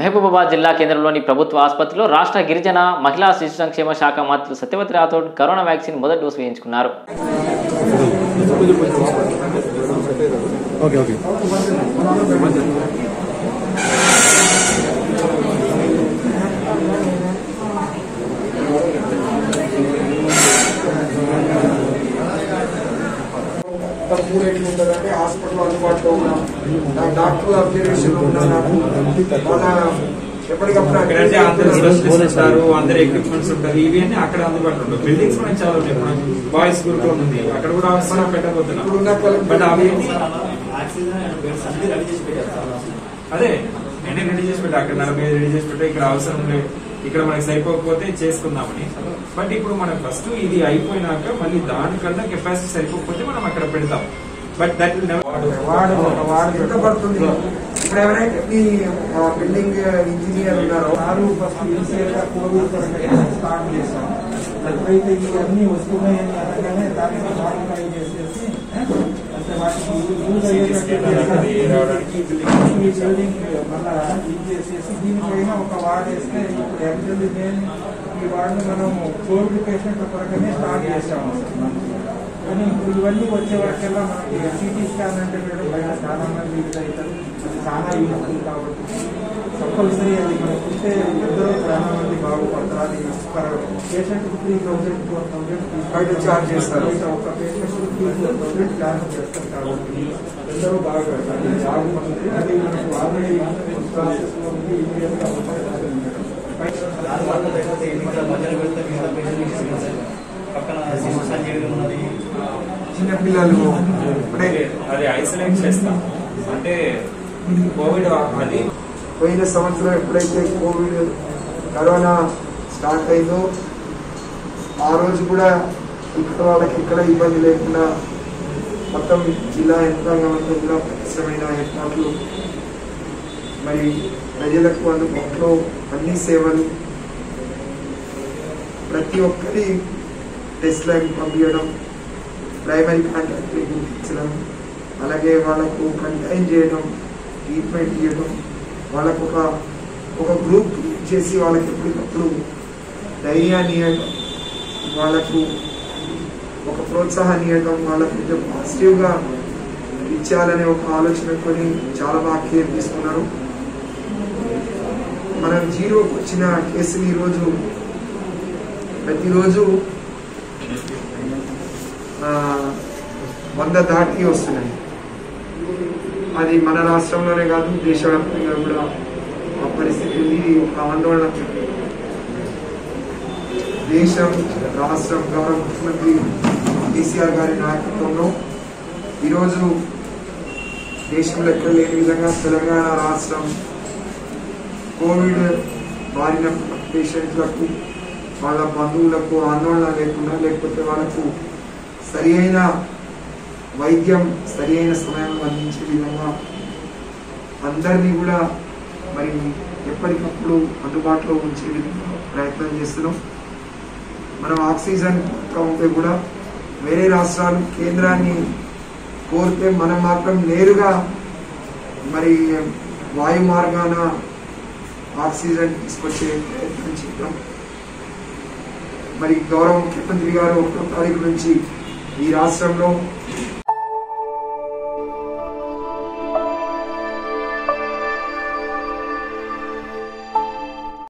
మహబూబాబాద్ జిల్లా కేంద్రంలోని ప్రభుత్వ ఆసుపత్రిలో రాష్ట్ర గిరిజన మహిళా శిశు సంక్షేమ శాఖ మంత్రి సత్యవతి రాథోడ్ కరోనా వ్యాక్సిన్ మొదటి డోసు వేయించుకున్నారు ఓకే ఓకే మూడు ఎట్లు ఉంటుందంటే హాస్పిటల్ అందుబాటులో ఉన్నాం నా డాక్టర్ అబ్జర్వేషన్ ఉన్నాను మన ఎప్పటికప్పుడు ఇక్కడంటే అందరు స్పెషలిస్ట్ ఉంటారు అందరు ఎక్విప్మెంట్స్ ఉంటారు ఇవి అన్ని అక్కడ అందుబాటులో ఉంటాయి బిల్డింగ్స్ కూడా చాలా ఉంటాయి ఇప్పుడు బాయ్స్ గురుకులం ఉంది అక్కడ కూడా అవసరం పెట్టబోతున్నాం ఇప్పుడున్న కలెక్టర్ బట్ అవి అదే నేనే రెడీ చేసి పెట్టా అక్కడ నలభై ఐదు రెడీ చేసి పెట్టా ఇక్కడ అవసరం లేదు ఇక్కడ మనకి సరిపోకపోతే చేసుకుందామని బట్ ఇప్పుడు మనం ఫస్ట్ ఇది అయిపోయినాక మళ్ళీ దానికన్నా కెపాసిటీ సరిపోకపోతే మనం అక్కడ పెడతాం బట్ దట్ వాడు ఒక వాడు ఎంత పడుతుంది ఇప్పుడు ఎవరైతే మీ బిల్డింగ్ ఇంజనీర్ ఉన్నారో ఆరు ఫస్ట్ ఇనిషియల్ గా కోవిడ్ పరంగా స్టార్ట్ చేశాం ఎప్పుడైతే ఇవన్నీ వస్తున్నాయని అనగానే దాన్ని మాడిఫై చేసేసి అంటే వాటికి యూజ్ అయ్యేటట్టు ఈ బిల్డింగ్ మళ్ళా ఇది చేసేసి దీనిపైన ఒక వార్డ్ వేస్తే ఇప్పుడు యాక్చువల్లీ నేను ఈ వార్డుని మనం కోవిడ్ పేషెంట్ పరంగానే స్టార్ట్ చేసాము అసలు మనం. కానీ ఇప్పుడు ఇవన్నీ వచ్చే వరకల్లా మనకి సిటీ స్కాన్ అంటే మేడం బయట చాలా మంది యూజ్ అవుతారు అది చాలా యూజ్ఫుల్ కాబట్టి కంపల్సరీ అది మనకు ఉంటే ఎందరో చాలా మంది బాగుపడతారు అది per patient three thousand four thousand బయట charge చేస్తారు. ఒక patient three four thousand charge చేస్తారు కాబట్టి ఎందరో బాగా అది బాగుపడుతుంది అది మనకు ఆల్రెడీ ప్రాసెస్ లో ఉంది ఇమీడియట్ గా ఉపయోగపడుతుంది మేడం చిన్న పిల్లలు ఇప్పుడే అది ఐసోలేట్ చేస్తాం అంటే కోవిడ్ అది పోయిన సంవత్సరం ఎప్పుడైతే కోవిడ్ కరోనా స్టార్ట్ అయిందో ఆ రోజు కూడా ఇక్కడ వాళ్ళకి ఇక్కడ ఇబ్బంది లేకుండా మొత్తం జిల్లా యంత్రాంగం అంతా కూడా పరిశ్రమైన ఏర్పాట్లు మరి ప్రజలకు అందుబాటులో అన్ని సేవలు ప్రతి ఒక్కరి టెస్ట్ లైన్ పంపించడం ప్రైమరీ కాంటాక్ట్ గుర్తించడం అలాగే వాళ్ళకు కంటైన్ చేయడం ట్రీట్మెంట్ చేయడం వాళ్ళకు ఒక ఒక గ్రూప్ చేసి వాళ్ళకి ఎప్పటికప్పుడు ధైర్యాన్ని ఇవ్వడం వాళ్ళకు ఒక ప్రోత్సాహాన్ని ఇవ్వడం వాళ్ళకు కొంచెం పాజిటివ్గా ఇచ్చేయాలనే ఒక ఆలోచనతో చాలా బాగా కేర్ తీసుకున్నారు మనం జీరోకి వచ్చిన కేసులు ఈరోజు ప్రతిరోజు ఆ, వంద దాటి వస్తున్నాయి అది మన రాష్ట్రంలోనే కాదు దేశవ్యాప్తంగా కూడా ఆ పరిస్థితి ఉంది ఇది ఒక ఆందోళన దేశం రాష్ట్రం గౌరవ ముఖ్యమంత్రి కేసీఆర్ గారి నాయకత్వంలో ఈరోజు దేశంలో ఎక్కడ లేని విధంగా తెలంగాణ రాష్ట్రం కోవిడ్ బారిన పేషెంట్లకు వాళ్ళ బంధువులకు ఆందోళన లేకుండా లేకపోతే వాళ్ళకు సరి అయిన వైద్యం సరి అయిన సమయంలో అందించే విధంగా అందరినీ కూడా మరి ఎప్పటికప్పుడు అందుబాటులో ఉంచే విధంగా ప్రయత్నం చేస్తున్నాం మనం ఆక్సిజన్ ఉంటే కూడా వేరే రాష్ట్రాలు కేంద్రాన్ని కోరితే మనం మాత్రం నేరుగా మరి వాయు మార్గాన ఆక్సిజన్ తీసుకొచ్చే ప్రయత్నం చేద్దాం మరి గౌరవ ముఖ్యమంత్రి గారు ఒకటో తారీఖు నుంచి ఈ రాష్ట్రంలో